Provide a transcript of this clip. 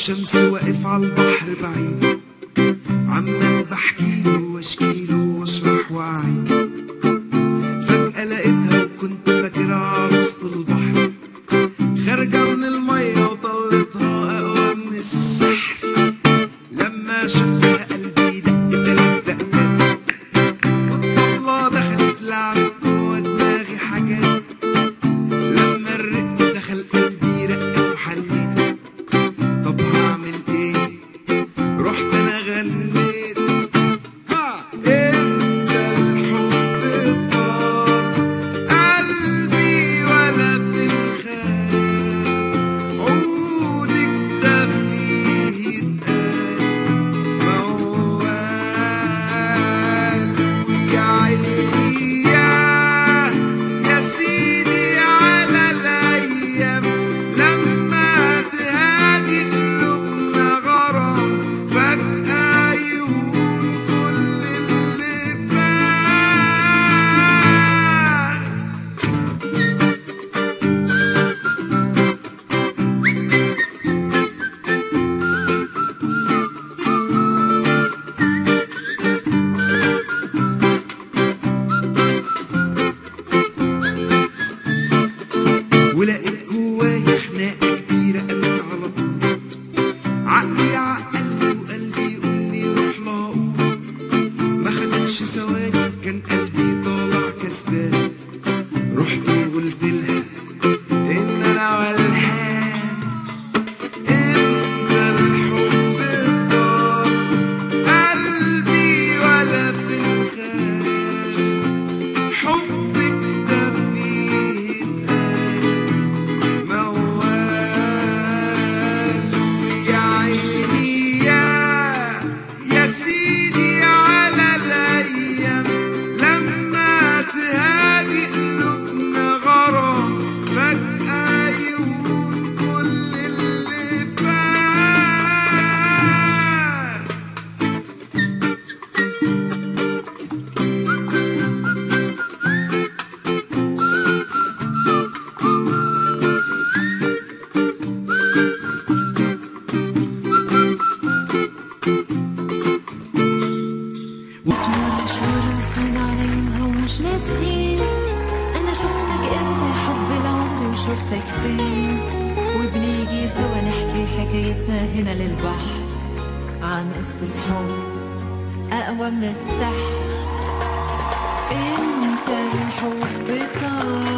الشمس واقف على البحر بعيد عمال بحكيله واشكيله واشرح واعيد فجأة لقيتها وكنت فاكرها عروسة البحر خارجة من المية وطلتها أقوى من السحر لما شفتها قلبي دق تلات دقات والطبلة دخلت لعبت جوا دماغي حاجات لما الرق دخل قلبي رق وحنيت طب هعمل ايه رحت انا غنيت ها انت الحب طار قلبي ولا في الخيال عودك ده فيه اتقال موال ويا عيني يا يا سيدي على الايام لما تهاجي قلوبنا غرام فجأة يهون كل اللي فات ولقيت جوايا خناقة كبيرة قامت على طول عقلي يعقلني وقلبي يقول لي روح لاقول ما خدتش ثواني كان قلبي طالع كسبان رحت وقلت لها ان انا والحان انت الحب الطار قلبي ولا في الخيال حبك ده فيه اتقال موال ويا عيني يا يا سيدي على الايام لما تهادي قلوبنا غرام فجأة يهون كل اللي فات ثمان شهور سنين عليها ومش ناسيين أنا شفتك إمتى يا حبي العمر وشفتك فين وبنيجي سوا نحكي حكايتنا هنا للبحر عن قصة حب أقوى من السحر انت الحب طار